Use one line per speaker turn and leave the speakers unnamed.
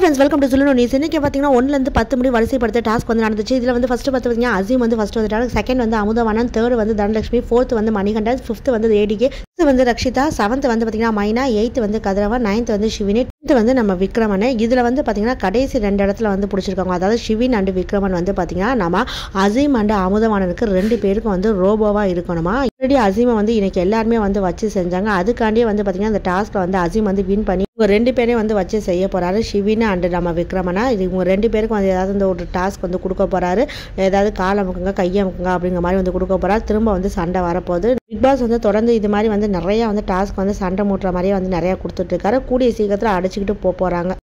friends welcome to சொல்லணும் நீ இன்னைக்கு பார்த்தீங்கன்னா ஒன்லேருந்து பத்து முடி வரிசைப்படுத்த டாஸ்க் வந்து நடந்துச்சு இதில் வந்து ஃபஸ்ட்டு பார்த்து பார்த்தீங்கன்னா அசீம் வந்து ஃபஸ்ட் வந்துட்டாங்க செகண்ட் வந்து அமுதவானன் தேர்ட் வந்து தனலட்சுமி ஃபோர்த் வந்து மணிகண்டன் ஃபிஃப்த் வந்து ஏடிகே ஃபிஃப்த் வந்து ரக்ஷிதா செவன்த் வந்து பார்த்தீங்கன்னா மைனா எயித் வந்து கதிரவன் நைன்த் வந்து சிவினி டென்த் வந்து நம்ம விக்ரமன் இதில் வந்து பார்த்தீங்கன்னா கடைசி ரெண்டு இடத்துல வந்து பிடிச்சிருக்காங்க அதாவது சிவின் அண்டு விக்ரமன் வந்து பார்த்தீங்கன்னா நம்ம அசீம் அண்டு அமுதவானனுக்கு ரெண்டு பேருக்கும் வந்து ரோபோவாக இருக்கணுமா ஆல்ரெடி அசீமை வந்து இன்னைக்கு எல்லாருமே வந்து வச்சு செஞ்சாங்க அதுக்காண்டியே வந்து பார்த்தீங்கன்னா அந்த டாஸ்க்கை வந்து அசீம் வந்து வின் பண்ணி இவங்க ரெண்டு பேரையும் வந்து வச்சு செய்ய போறாரு சிவின் அண்டு நம்ம விக்ரமனா இது இவங்க ரெண்டு பேருக்கும் வந்து ஏதாவது இந்த ஒரு டாஸ்க் வந்து கொடுக்க போறாரு ஏதாவது காலை அமுக்குங்க கையை அமுக்குங்க அப்படிங்கிற மாதிரி வந்து கொடுக்க போறாரு திரும்ப வந்து சண்டை வரப்போகுது பிக் பாஸ் வந்து தொடர்ந்து இது மாதிரி வந்து நிறைய வந்து டாஸ்க் வந்து சண்டை மூட்டுற மாதிரியே வந்து நிறைய கொடுத்துட்டு இருக்காரு கூடிய சீக்கிரத்தில் அடிச்சுக்கிட்டு போக போறாங்க